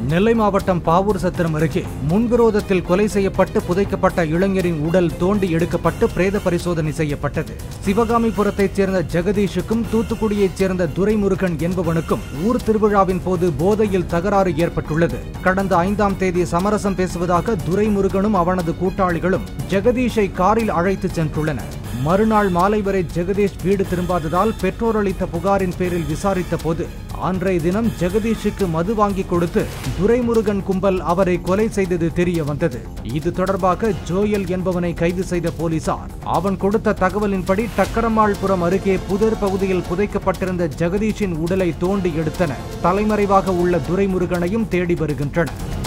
நெல்லை மாவட்டம் பாவூர் சத்திரம் அருகே முன்விரோதத்தில் கொலை செய்யப்பட்டு புதைக்கப்பட்ட இளைஞரின் உடல் தோண்டி எடுக்கப்பட்டு பிரேத பரிசோதனை செய்யப்பட்டது சிவகாமிபுரத்தைச் சேர்ந்த ஜெகதீஷுக்கும் தூத்துக்குடியைச் சேர்ந்த துரைமுருகன் என்பவனுக்கும் ஊர் திருவிழாவின் போது போதையில் தகராறு ஏற்பட்டுள்ளது கடந்த ஐந்தாம் தேதி சமரசம் பேசுவதாக துரைமுருகனும் அவனது கூட்டாளிகளும் ஜெகதீஷை காரில் அழைத்து சென்றுள்ளனர் மறுநாள் மாலை வரை ஜெகதீஷ் வீடு திரும்பாததால் பெற்றோர் அளித்த புகாரின் பேரில் விசாரித்த போது அன்றைய தினம் ஜெகதீஷுக்கு மது வாங்கி கொடுத்து துரைமுருகன் கும்பல் அவரை கொலை செய்தது தெரிய வந்தது இது தொடர்பாக ஜோயல் என்பவனை கைது செய்த போலீசார் அவன் கொடுத்த தகவலின்படி டக்கரமாள்புரம் அருகே புதர் பகுதியில் புதைக்கப்பட்டிருந்த ஜெகதீஷின் உடலை தோண்டி எடுத்தனர் தலைமறைவாக உள்ள துரைமுருகனையும் தேடி வருகின்றனர்